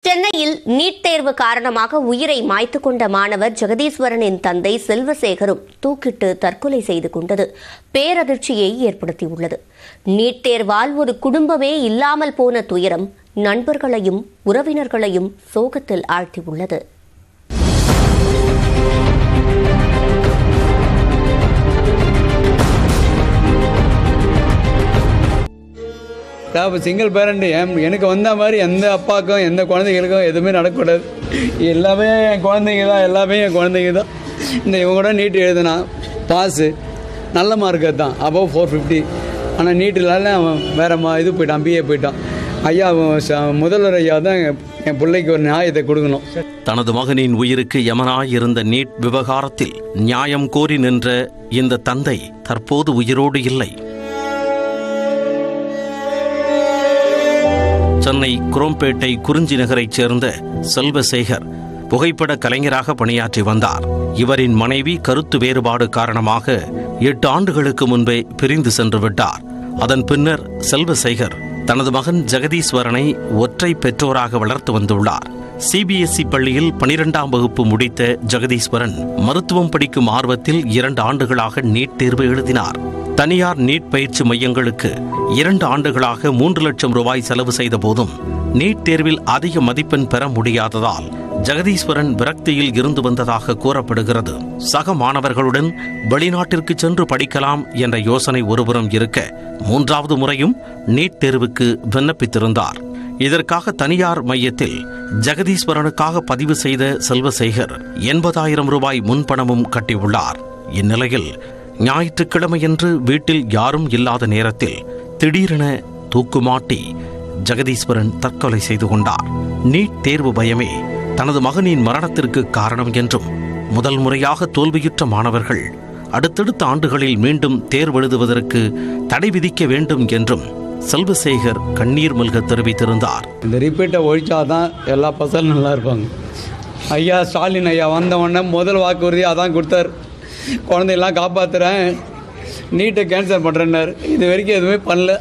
சென்னையில் நீட் தேர்வு காரணமாக உயிரை மாய்த்துக் கொண்ட மாணவர் ஜெகதீஸ்வரனின் தந்தை செல்வசேகரும் தூக்கிட்டு தற்கொலை செய்து கொண்டது பேரதிர்ச்சியை ஏற்படுத்தியுள்ளது நீட் தேர்வால் ஒரு குடும்பமே இல்லாமல் போன துயரம் நண்பர்களையும் உறவினர்களையும் சோகத்தில் ஆழ்த்தியுள்ளது இப்போ சிங்கிள் பேரண்ட் என் எனக்கு வந்த மாதிரி எந்த அப்பாவுக்கும் எந்த குழந்தைகளுக்கும் எதுவுமே நடக்கக்கூடாது எல்லாமே என் குழந்தைங்க தான் எல்லாமே என் குழந்தைங்க தான் இந்த இவங்க கூட நீட் எழுதுனா பாஸு நல்ல மார்க் தான் அபவ் ஃபோர் ஃபிஃப்டி ஆனால் நீட்டிலால அவன் வேறு மா இது போயிட்டான் பிஏ போயிட்டான் ஐயா அவன் ச- முதல்வர் ஐயா தான் என் என் பிள்ளைக்கு ஒரு நியாயத்தை கொடுக்கணும் தனது மகனின் உயிருக்கு யமனாயிருந்த நீட் விவகாரத்தில் நியாயம் கோரி நின்ற இந்த தந்தை தற்போது உயிரோடு இல்லை சென்னை குரோம்பேட்டை குறிஞ்சி நகரைச் சேர்ந்த செல்வசேகர் புகைப்பட கலைஞராக பணியாற்றி வந்தார் இவரின் மனைவி கருத்து வேறுபாடு காரணமாக எட்டு ஆண்டுகளுக்கு முன்பே பிரிந்து சென்று விட்டார் அதன் பின்னர் செல்வசேகர் தனது மகன் ஜெகதீஸ்வரனை ஒற்றை பெற்றோராக வளர்த்து வந்துள்ளார் சிபிஎஸ்இ பள்ளியில் பனிரெண்டாம் வகுப்பு முடித்த ஜெகதீஸ்வரன் மருத்துவம் படிக்கும் ஆர்வத்தில் இரண்டு ஆண்டுகளாக நீட் தேர்வு எழுதினார் தனியார் நீட் பயிற்சி மையங்களுக்கு இரண்டு ஆண்டுகளாக மூன்று லட்சம் ரூபாய் செலவு செய்த போதும் நீட் தேர்வில் அதிக மதிப்பெண் பெற முடியாததால் ஜெகதீஸ்வரன் விரக்தியில் இருந்து வந்ததாக கூறப்படுகிறது சக மாணவர்களுடன் வெளிநாட்டிற்கு சென்று படிக்கலாம் என்ற யோசனை ஒருபுறம் இருக்க மூன்றாவது முறையும் நீட் தேர்வுக்கு விண்ணப்பித்திருந்தார் இதற்காக தனியார் மையத்தில் ஜெகதீஸ்வரனுக்காக பதிவு செய்த செல்வசேகர் எண்பதாயிரம் ரூபாய் முன்பணமும் கட்டியுள்ளார் இந்நிலையில் ஞாயிற்றுக்கிழமையன்று வீட்டில் யாரும் இல்லாத நேரத்தில் திடீரென தூக்குமாட்டி ஜெகதீஸ்வரன் தற்கொலை செய்து கொண்டார் நீட் தேர்வு பயமே தனது மகனின் மரணத்திற்கு காரணம் என்றும் முதல் முறையாக தோல்வியுற்ற மாணவர்கள் அடுத்தடுத்த ஆண்டுகளில் மீண்டும் தேர்வெழுதுவதற்கு தடை விதிக்க வேண்டும் என்றும் செல்வசேகர் கண்ணீர் மல்க தெரிவித்திருந்தார் இந்த ரிப்பீட்டை ஒழிச்சா தான் எல்லா பசங்களும் நல்லா இருப்பாங்க ஐயா ஸ்டாலின் ஐயா வந்த உடனே முதல் வாக்குறுதி அதான் கொடுத்தார் குழந்தையெல்லாம் காப்பாற்றுறேன் நீட்டை கேன்சல் பண்ணுறேன்னாரு இது வரைக்கும் எதுவுமே பண்ணல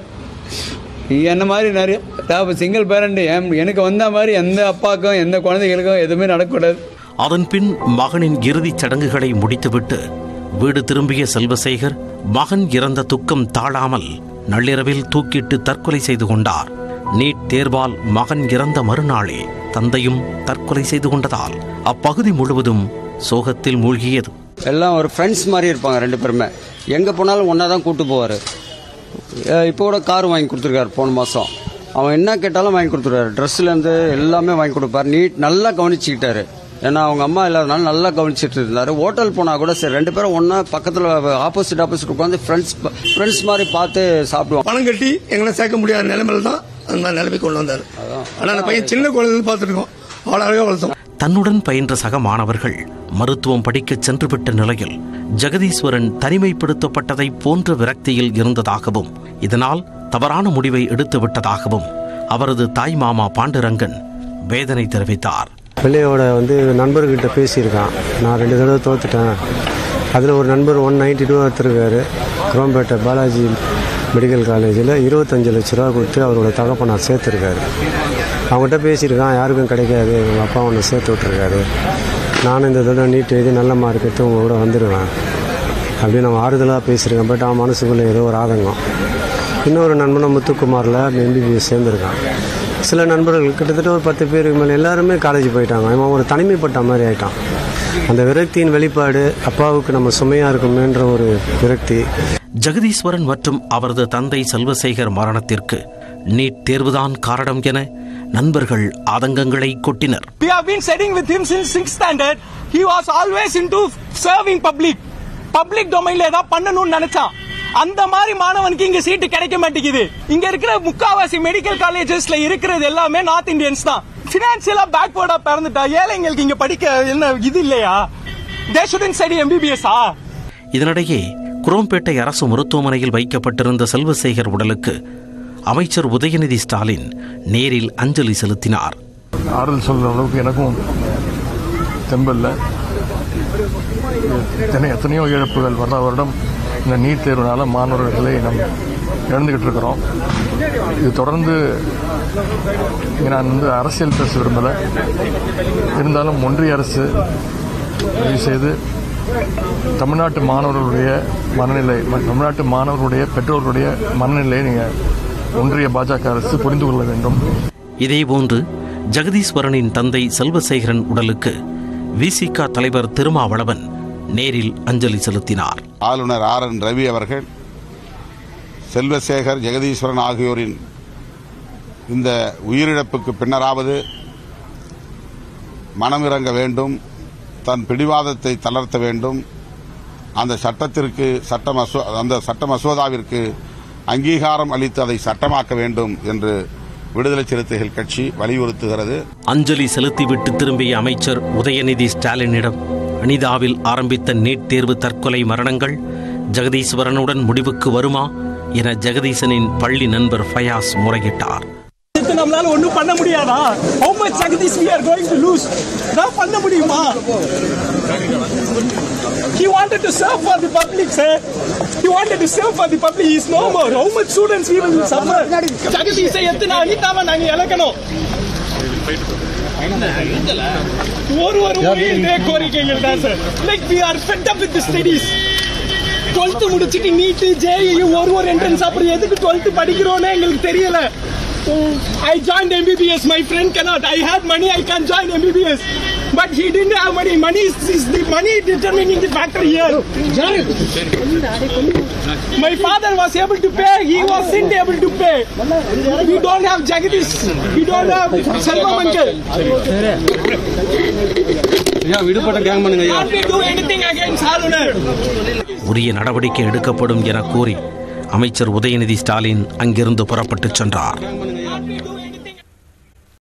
என்ன மாதிரி நிறைய இப்போ சிங்கிள் பேரண்ட் என் எனக்கு வந்த மாதிரி எந்த அப்பாவுக்கும் எந்த குழந்தைகளுக்கும் எதுவுமே நடக்கக்கூடாது அதன் பின் மகனின் இறுதிச் சடங்குகளை முடித்துவிட்டு வீடு திரும்பிய செல்வசேகர் மகன் இறந்த துக்கம் தாழாமல் நள்ளிரவில் தூக்கிட்டு தற்கொலை செய்து கொண்டார் நீட் தேர்வால் மகன் இறந்த மறுநாளே தந்தையும் தற்கொலை செய்து கொண்டதால் அப்பகுதி முழுவதும் சோகத்தில் மூழ்கியது எல்லாம் ஒரு ஃப்ரெண்ட்ஸ் மாதிரி இருப்பாங்க ரெண்டு பேருமே எங்கே போனாலும் ஒன்றா தான் கூட்டு போவார் இப்போ கூட கார் வாங்கி கொடுத்துருக்காரு போன மாதம் அவன் என்ன கேட்டாலும் வாங்கி கொடுத்துருக்காரு ட்ரெஸ்ஸுலேருந்து எல்லாமே வாங்கி கொடுப்பார் நீட் நல்லா கவனிச்சுக்கிட்டாரு ஏன்னா அவங்க அம்மா இல்லாதனால நல்லா கவனிச்சிட்டு இருந்தார் ஹோட்டல் போனால் கூட சரி ரெண்டு பேரும் ஒன்றா பக்கத்தில் ஆப்போசிட் ஆப்போசிட் உட்காந்து ஃப்ரெண்ட்ஸ் ஃப்ரெண்ட்ஸ் மாதிரி பார்த்து சாப்பிடுவோம் பணம் கட்டி எங்களை சேர்க்க முடியாத நிலைமையில தான் அந்த மாதிரி நிலைமைக்கு கொண்டு வந்தார் ஆனால் அந்த பையன் சின்ன குழந்தை பார்த்துருக்கோம் அவ்வளோ அழகாக வளர்த்தோம் தன்னுடன் பயின்ற சக மாணவர்கள் மருத்துவம் படிக்கச் சென்றுவிட்ட நிலையில் ஜெகதீஸ்வரன் தனிமைப்படுத்தப்பட்டதைப் போன்ற விரக்தியில் இருந்ததாகவும் இதனால் தவறான முடிவை எடுத்து விட்டதாகவும் அவரது தாய் மாமா பாண்டுரங்கன் வேதனை தெரிவித்தார் பிள்ளையோட வந்து நண்பர்கிட்ட பேசியிருக்கான் நான் ரெண்டு தடவை தோத்துட்டேன் அதில் ஒரு நண்பர் ஒன் நைன்டி டூ எடுத்திருக்காரு குரோம்பேட்டை பாலாஜி மெடிக்கல் காலேஜில் இருபத்தஞ்சு லட்ச ரூபா கொடுத்து அவரோட தகப்பனார் சேர்த்துருக்காரு அவங்ககிட்ட பேசியிருக்கான் யாருக்கும் கிடைக்காது எங்கள் அப்பா ஒன்று சேர்த்து விட்ருக்காரு நானும் இந்த தடவை நீட் எழுதி நல்ல மார்க் எடுத்து உங்கள் கூட வந்துடுவேன் அப்படின்னு அவன் ஆறுதலாக பேசியிருக்கேன் பட் அவன் மனசுக்குள்ளே ஏதோ ஒரு ஆதங்கம் இன்னொரு நண்பனும் முத்துக்குமாரில் எம்பிபிஎஸ் சேர்ந்துருக்கான் சில நண்பர்கள் கிட்டத்தட்ட ஒரு பத்து பேருக்கு மேலே எல்லாருமே காலேஜ் போயிட்டாங்க அவன் ஒரு தனிமைப்பட்ட மாதிரி ஆயிட்டான் அந்த விரக்தியின் வெளிப்பாடு அப்பாவுக்கு நம்ம சுமையாக இருக்குமேன்ற ஒரு விரக்தி ஜெகதீஸ்வரன் மற்றும் அவரது தந்தை செல்வசேகர் மரணத்திற்கு நீட் தேர்வுதான் காரணம் என நண்பர்கள் ஆதங்கங்களை கொட்டினர் We have been studying with him since 6th standard. He was always into serving public. Public டொமைன்ல ஏதாவது பண்ணணும்னு நினைச்சான் அந்த மாதிரி மாணவனுக்கு இங்க சீட்டு கிடைக்க மாட்டேங்குது இங்க இருக்கிற முக்காவாசி மெடிக்கல் காலேஜஸ்ல இருக்கிறது எல்லாமே நார்த் இந்தியன்ஸ் தான் பினான்சியலா பேக்வர்டா பிறந்துட்டா ஏழைங்களுக்கு இங்க படிக்க என்ன இது இல்லையா தே ஷுடன் ஸ்டடி எம்பிபிஎஸ்ஆ இதனிடையே குரோம்பேட்டை அரசு மருத்துவமனையில் வைக்கப்பட்டிருந்த செல்வசேகர் உடலுக்கு அமைச்சர் உதயநிதி ஸ்டாலின் நேரில் அஞ்சலி செலுத்தினார் ஆறுதல் சொல்கிற அளவுக்கு எனக்கும் தெம்பல்ல எத்தனை எத்தனையோ இழப்புகள் வருட வருடம் இந்த நீட் தேர்வுனால மாணவர்களை நம் இழந்துக்கிட்டு இருக்கிறோம் இது தொடர்ந்து இங்கே நான் வந்து அரசியல் பேச விரும்பலை இருந்தாலும் ஒன்றிய அரசு தயவு செய்து தமிழ்நாட்டு மாணவர்களுடைய மனநிலை ம- தமிழ்நாட்டு மாணவர்களுடைய பெற்றோர்களுடைய மனநிலையை நீங்கள் ஒன்றிய பாஜக அரசு புரிந்து கொள்ள வேண்டும் இதேபோன்று ஜெகதீஸ்வரனின் தந்தை செல்வசேகரன் உடலுக்கு விசிக தலைவர் திருமாவளவன் நேரில் அஞ்சலி செலுத்தினார் ஆளுநர் ஆர் என் ரவி அவர்கள் செல்வசேகர் ஜெகதீஸ்வரன் ஆகியோரின் இந்த உயிரிழப்புக்கு பின்னராவது மனமிறங்க வேண்டும் தன் பிடிவாதத்தை தளர்த்த வேண்டும் அந்த சட்டத்திற்கு சட்ட மசோ அந்த சட்ட மசோதாவிற்கு அங்கீகாரம் அளித்து அதை சட்டமாக்க வேண்டும் என்று விடுதலை சிறுத்தைகள் கட்சி வலியுறுத்துகிறது அஞ்சலி செலுத்திவிட்டு திரும்பிய அமைச்சர் உதயநிதி ஸ்டாலினிடம் அனிதாவில் ஆரம்பித்த நீட் தேர்வு தற்கொலை மரணங்கள் ஜெகதீஸ்வரனுடன் முடிவுக்கு வருமா என ஜெகதீசனின் பள்ளி நண்பர் ஃபயாஸ் முறையிட்டார் இது நம்மளால ஒண்ணும் பண்ண முடியாதா how much Jagadish we are going to lose நான் பண்ண முடியுமா he wanted to serve for the public sir he wanted to serve for the public he is no more how much students we will suffer ஜெகதீஷை எத்தனை அனிதாவை நாங்க இழக்கணும் ஒரு ஒரு உயிரிழந்தே கோரிக்கைகள் தான் sir like we are fed up with the studies twelfth முடிச்சிட்டு NEET JE ஒரு ஒரு என்ட்ரன்ஸ் அப்புறம் எதுக்கு டுவெல்த் படிக்கிறோன்னே எங்களுக்கு தெரியல I joined MBBS. My friend cannot. I had money. I can join MBBS. But he didn't have money. Money is, is the money determining the factor here. My father was able to pay. He wasn't able to pay. We don't have Jagadish. We don't have Selvam uncle. விடுபட்ட கேங் பண்ணுங்க ஐயா Can't we do anything against Harunar? உரிய நடவடிக்கை எடுக்கப்படும் என கூறி அமைச்சர் உதயநிதி ஸ்டாலின் அங்கிருந்து புறப்பட்டுச் சென்றார்